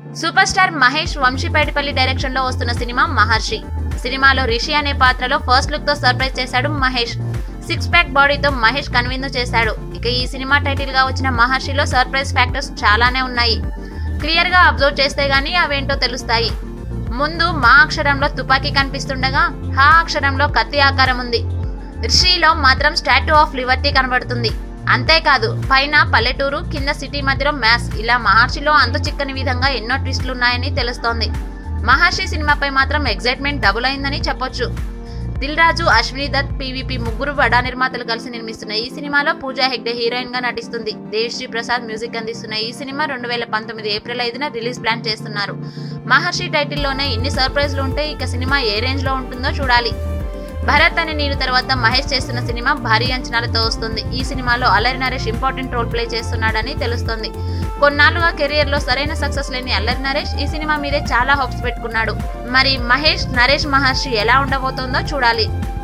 super star Mahesh Vamshi Paidipally direction లో వస్తున్న cinema మహర్షి సినిమాలో రిషి అనే పాత్రలో ఫస్ట్ లుక్ తో సర్ప్రైజ్ చేశాడు మహేష్ సిక్స్ ప్యాక్ బాడీతో మహేష్ కనువిందు చేశాడు ఇక ఈ సినిమా టైటిల్ గా వచ్చిన మహర్షిలో సర్ప్రైజ్ ఫ్యాక్టర్స్ చాలానే ఉన్నాయి క్లియర్ గా అబ్జర్వ్ చేస్తే గానీ అవేంటో తెలుస్తాయి ముందు మా అక్షరంలో తుపాకీ కనిపిస్తుండగా హా అక్షరంలో కత్తి ఆకారం ఉంది రిషిలో మాత్రం స్టాట్యూ ఆఫ్ లిబర్టీ కనబడుతుంది అంతేకాదు పైన పల్లెటూరు కింద సిటీ మధ్యలో మ్యాథ్స్ ఇలా మహర్షిలో అంతు చిక్కని విధంగా ఎన్నో ట్విస్టులు ఉన్నాయని తెలుస్తోంది మహర్షి సినిమాపై మాత్రం ఎగ్జైట్మెంట్ డబుల్ అయిందని చెప్పొచ్చు దిల్ రాజు అశ్విని దత్ పీవీపీ ముగ్గురు బడా నిర్మాతలు కలిసి నిర్మిస్తున్న ఈ సినిమాలో పూజా హెగ్డే హీరోయిన్ గా నటిస్తుంది దేవ్శ్రీ ప్రసాద్ మ్యూజిక్ అందిస్తున్న ఈ సినిమా రెండు వేల పంతొమ్మిది ఏప్రిల్ ఐదున రిలీజ్ ప్లాన్ చేస్తున్నారు మహర్షి టైటిల్లోనే ఇన్ని సర్ప్రైజ్లు ఉంటే ఇక సినిమా ఏ రేంజ్ లో ఉంటుందో చూడాలి భరత్ అనే నీరు తర్వాత మహేష్ చేస్తున్న సినిమా భారీ అంచనాలతో వస్తుంది ఈ సినిమాలో అల్లరి నరేష్ ఇంపార్టెంట్ రోల్ ప్లే చేస్తున్నాడని తెలుస్తోంది కొన్నాళ్లుగా కెరియర్ లో సరైన సక్సెస్ లేని అల్లరి నరేష్ ఈ సినిమా మీదే చాలా హోప్స్ పెట్టుకున్నాడు మరి మహేష్ నరేష్ మహర్షి ఎలా ఉండబోతోందో చూడాలి